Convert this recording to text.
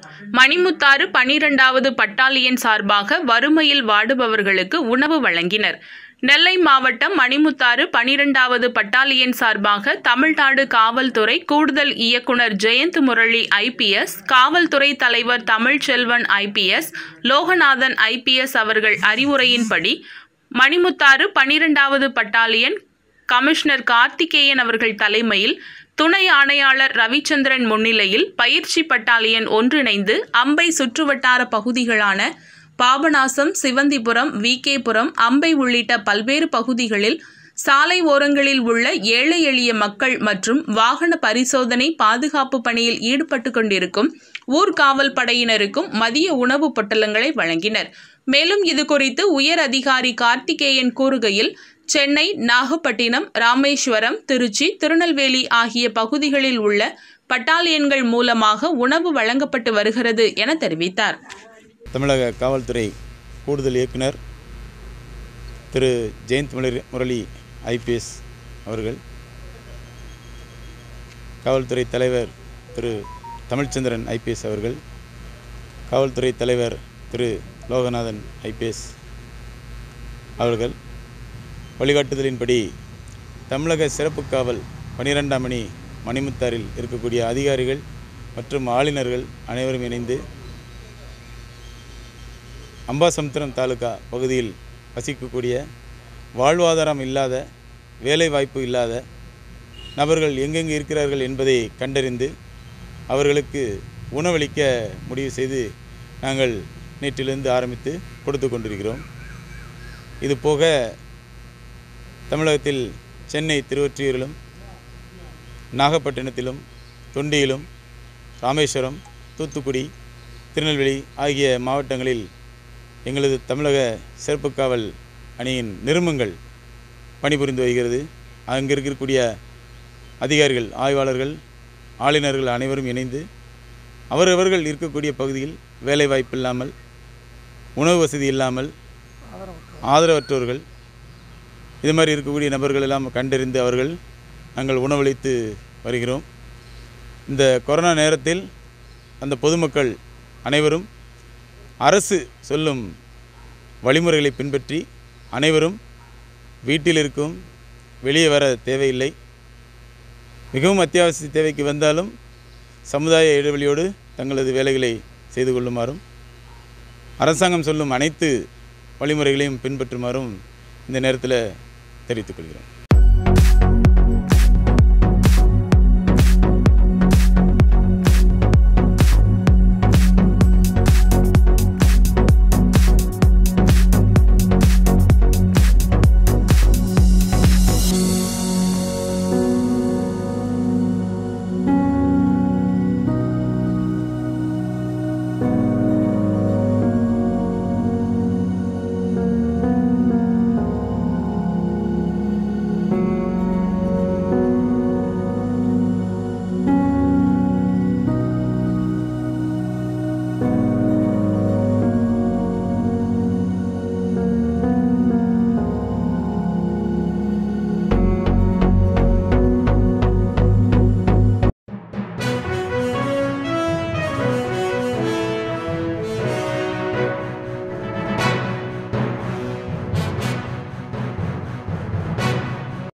மணிமுத்தாறு பனிரெண்டாவது பட்டாலியன் சார்பாக வறுமையில் வாடுபவர்களுக்கு உணவு வழங்கினர் நெல்லை மாவட்டம் மணிமுத்தாறு பனிரெண்டாவது பட்டாலியன் சார்பாக தமிழ்நாடு காவல்துறை கூடுதல் இயக்குனர் ஜெயந்த் முரளி ஐபிஎஸ் காவல்துறை தலைவர் தமிழ்ச்செல்வன் ஐபிஎஸ் லோகநாதன் ஐபிஎஸ் அவர்கள் அறிவுரையின்படி மணிமுத்தாறு பனிரெண்டாவது பட்டாலியன் கமிஷனர் கார்த்திகேயன் அவர்கள் தலைமையில் துணை ஆணையாளர் ரவிச்சந்திரன் முன்னிலையில் பயிற்சி பட்டாலியன் ஒன்றிணைந்து அம்பை சுற்றுவட்டார பகுதிகளான பாபநாசம் சிவந்திபுரம் விகேபுரம் அம்பை உள்ளிட்ட பல்வேறு பகுதிகளில் சாலை ஓரங்களில் உள்ள ஏழை எளிய மக்கள் மற்றும் வாகன பரிசோதனை பாதுகாப்பு பணியில் ஈடுபட்டு கொண்டிருக்கும் ஊர்காவல் படையினருக்கும் மதிய உணவுப் பொட்டலங்களை வழங்கினர் மேலும் இது குறித்து உயர் அதிகாரி கார்த்திகேயன் கூறுகையில் சென்னை நாகப்பட்டினம் ராமேஸ்வரம் திருச்சி திருநெல்வேலி ஆகிய பகுதிகளில் உள்ள பட்டாலியன்கள் மூலமாக உணவு வழங்கப்பட்டு வருகிறது என தெரிவித்தார் தமிழக காவல்துறை கூடுதல் இயக்குனர் திரு ஜெயந்த் முரளி முரளி ஐபிஎஸ் அவர்கள் காவல்துறை தலைவர் திரு தமிழ்ச்சந்திரன் ஐபிஎஸ் அவர்கள் காவல்துறை தலைவர் திரு லோகநாதன் ஐபிஎஸ் அவர்கள் வழிகாட்டுதலின்படி தமிழக சிறப்பு காவல் பனிரெண்டாம் மணி மணிமுத்தாரில் இருக்கக்கூடிய அதிகாரிகள் மற்றும் ஆளுநர்கள் அனைவரும் இணைந்து அம்பாசமுத்திரம் தாலுகா பகுதியில் வசிக்கக்கூடிய வாழ்வாதாரம் இல்லாத வேலை வாய்ப்பு இல்லாத நபர்கள் எங்கெங்கு இருக்கிறார்கள் என்பதை கண்டறிந்து அவர்களுக்கு உணவளிக்க முடிவு செய்து நாங்கள் நேற்றிலிருந்து ஆரம்பித்து கொடுத்து கொண்டிருக்கிறோம் இது போக தமிழகத்தில் சென்னை திருவொற்றியூரிலும் நாகப்பட்டினத்திலும் தொண்டியிலும் ராமேஸ்வரம் தூத்துக்குடி திருநெல்வேலி ஆகிய மாவட்டங்களில் எங்களது தமிழக சிறப்பு காவல் அணியின் நிறுமங்கள் பணிபுரிந்து வருகிறது அங்கே இருக்கக்கூடிய அதிகாரிகள் ஆய்வாளர்கள் ஆளுநர்கள் அனைவரும் இணைந்து அவரவர்கள் இருக்கக்கூடிய பகுதியில் வேலைவாய்ப்பு இல்லாமல் உணவு வசதி இல்லாமல் ஆதரவற்றோர்கள் இது மாதிரி இருக்கக்கூடிய நபர்கள் எல்லாம் கண்டறிந்து அவர்கள் நாங்கள் உணவளித்து வருகிறோம் இந்த கொரோனா நேரத்தில் அந்த பொதுமக்கள் அனைவரும் அரசு சொல்லும் வழிமுறைகளை பின்பற்றி அனைவரும் வீட்டில் இருக்கும் வெளியே வர தேவையில்லை மிகவும் அத்தியாவசிய தேவைக்கு வந்தாலும் சமுதாய இடைவெளியோடு தங்களது வேலைகளை செய்து கொள்ளுமாறும் அரசாங்கம் சொல்லும் அனைத்து வழிமுறைகளையும் பின்பற்றுமாறும் இந்த நேரத்தில் தெரிவித்துக் கொள்கிறோம்